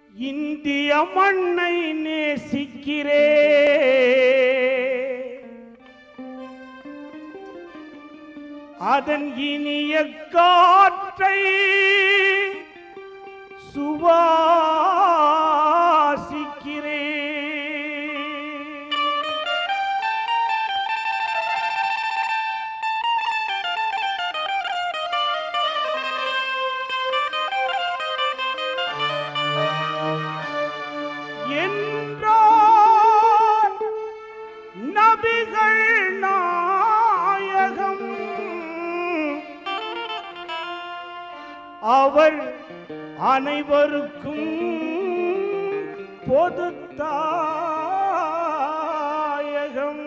இந்திய மண்ணை நேசிக்கிறே அதன் இனிய காற்றை சுவாசிக்கிறே என்றார் நபிகள் நாயகம் அவர் அனைவருக்கும் பொது தாயகம்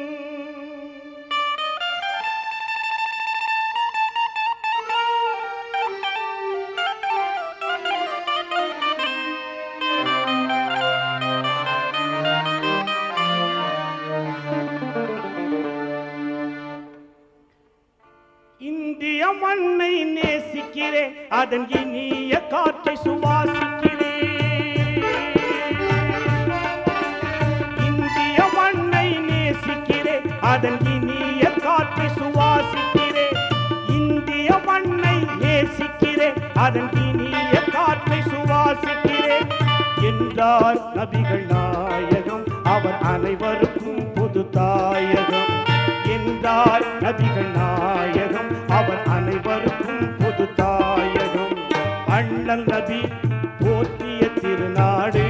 இந்திய மண்ணை நேசிக்கிறேன் அதன் இனிய காற்றை சுவாசிக்கிறேன் இந்திய மண்ணை நேசிக்கிறேன் அதன் இனிய காற்றை சுவாசிக்கிறேன் இந்திய மண்ணை நேசிக்கிறேன் அதன் இனிய காற்றை சுவாசிக்கிறேன் என்றார் நபிகள் நாயகம் அவர் அனைவருக்கும் பொது தாயகம் என்றார் நபிகள் நாயகம் அவர் அனைவருக்கும் பொது தாயகம் அண்ணல் நபி போற்றிய திருநாடு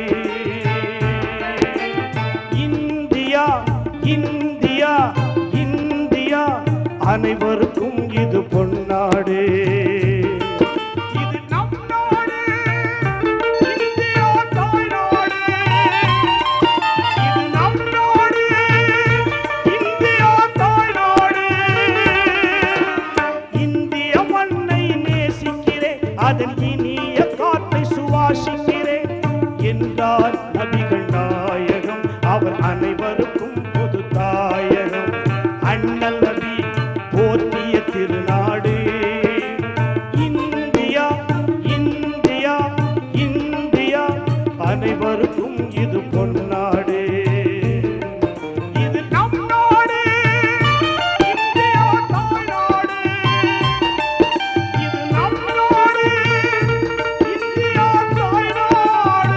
இந்தியா இந்தியா இந்தியா அனைவருக்கும் இது பொன்னாடு இது நம் நாடு இந்தியா தாய்நாடு இது நம் நாடு இந்தியா தாய்நாடு இந்திய மண்ணை நேசிக்கிறேன் அதன் இனிய காற்றை சுவாசிக்கிறேன் என்றார் நபிகள் நாயகம் அவர் அனைவருக்கும் பொது தாயகம் அண்ணல் நபி போற்றிய திருநாடு இந்தியா இந்தியா இந்தியா அனைவருக்கும் இது பொன்னாடு இது நம் நாடு இந்தியா தாய்நாடு இது நம் நாடு இந்தியா தாய்நாடு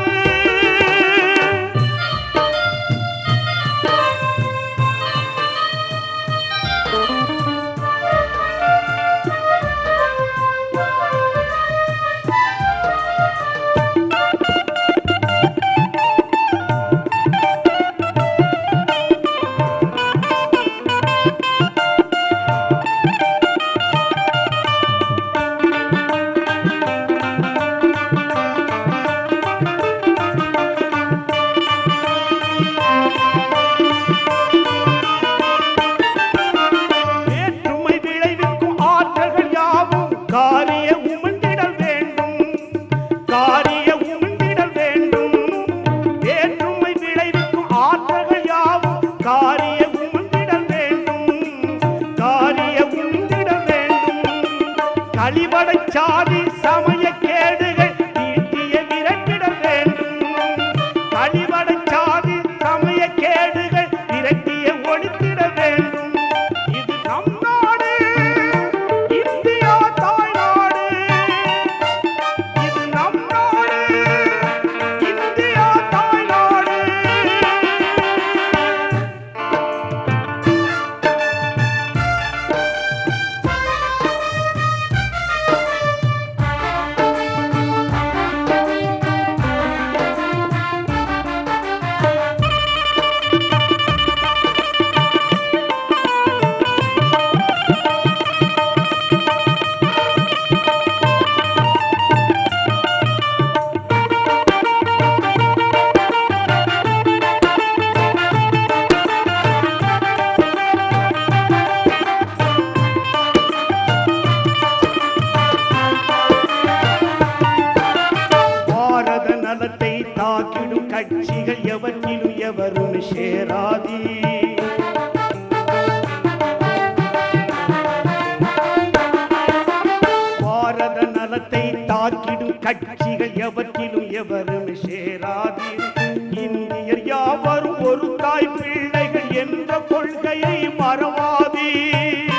வேற்றுமை விளைவிக்கும் ஆற்றல்கள் யாவும் காரிய உமிழ்ந்திடல் வேண்டும் காரிய உமிழ்ந்திடல் வேண்டும் வேற்றுமை விளைவிக்கும் ஆற்றல்கள் யாவும் காரிய உமிழ்ந்திடல் வேண்டும் காரிய உமிழ்ந்திடல் வேண்டும் கழிவடை சாதி சமய கேடுகள் தீட்டிய விரட்டிடல் வேண்டும் கழிவடை சாதி சமய கேடுகள் விரட்டிய ஒழித்திட வேண்டும் இது நம் நாடு இந்தியா தாய்நாடு இது நம் நாடு இந்தியா தாய்நாடு பாரத நலத்தை தாக்கிடும் கட்சிகள் எவற்றிலும் எவரும் சேராதி பாரத நலத்தை தாக்கிடும் கட்சிகள் எவற்றிலும் எவரும் சேராதீர் இந்தியர் யாவரும் ஒரு தாய் பிள்ளைகள் என்ற கொள்கையை மறவாதீர்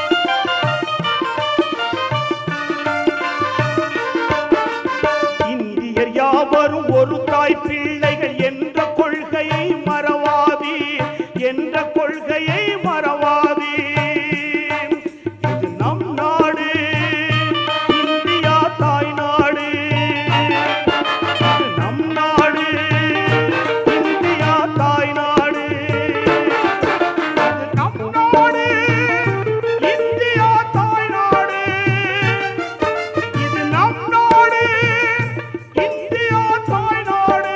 இந்தியர் யாவரும் ஒரு தாய் பிள்ளைகள் என்ற கொள்கையை மறவாதீர் என்ற கொள்கையை மறவாதீர் இது நம் நாடு இந்தியா தாய் நாடு இது நம் நாடு இந்தியா தாய் நாடு இது நம் நாடு இந்தியா தாய் நாடு இது நம் நாடு இந்தியா தாய் நாடு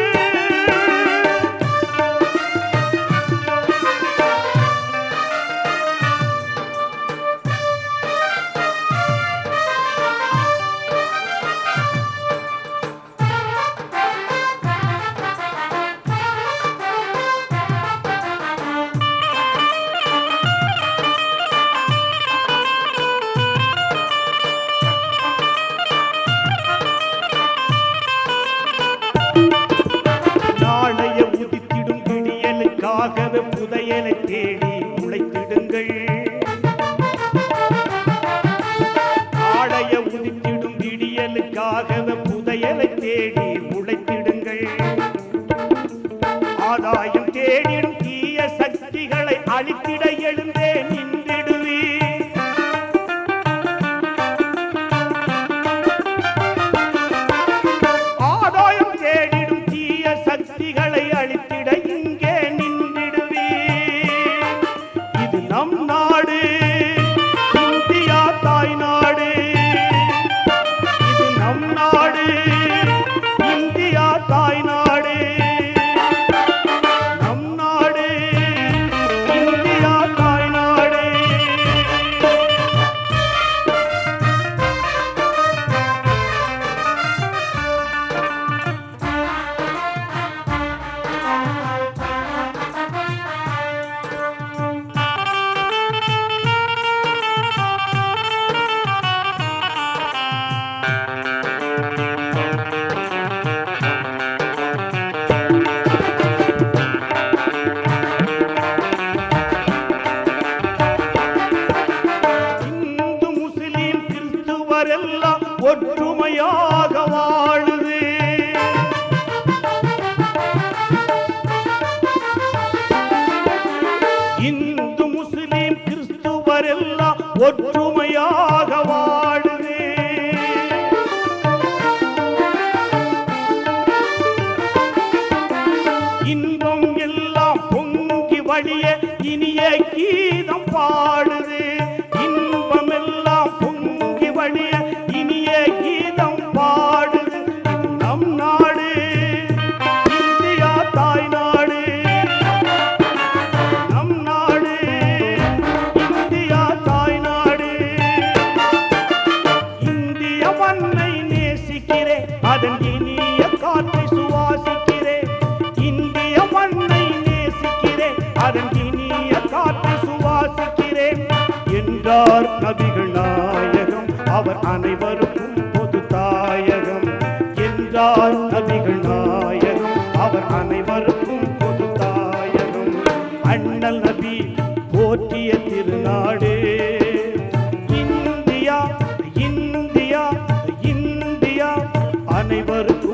நாளைய உதித்திடும் விடியலுக்காகவே புதையலை தேடி உழைத்திடுங்கள் நாளைய உதித்திடும் விடியலுக்காகவே புதையலை தேடி உழைத்திடுங்கள் ஆதாயம் தேடிடும் தீய சக்திகளை அழித்திட எழுந்தே நின்றிடுவீர் ஆதாயம் தேடிடும் தீய சக்திகளை அழித்திட இங்கே நின்றிடுவீர் இது நம் நாடு இந்தியா தாய் நாடு இது நம் நாடு இந்தியா தாய் நாடு நம் நாடு இந்தியா தாய் நாடு இந்து முஸ்லிம் கிறிஸ்துவர் எல்லாம் ஒற்றுமையாக வாழுது இந்து முஸ்லிம் கிறிஸ்துவர் எல்லாம் ஒற்றுமையாக வாழுது இன்பம் எல்லாம் பொங்கி வழிய இனிய கீதம் பாடுது இன்பம் எல்லாம் பொங்கி வழிய இனிய கீதம் பாடுது இது நம் நாடு இந்தியா தாய் நாடு நம் நாடு இந்தியா தாய் நாடு இந்திய மண்ணை நேசிக்கிறேன் அதன் இனிய காற்றை சுவாசிக்கிறேன் இந்திய மண்ணை நேசிக்கிறேன் அதன் இனிய காற்றை சுவாசிக்கிறேன் என்றார் நபிகள் நாயகம் அவர் அனைவருக்கும் பொது தாயகம் என்றார் நபிகள் நாயகம் அவர் அனைவருக்கும் பொது தாயகம் அண்ணல் நபி போற்றிய திருநாடு இந்தியா இந்தியா இந்தியா அனைவருக்கும்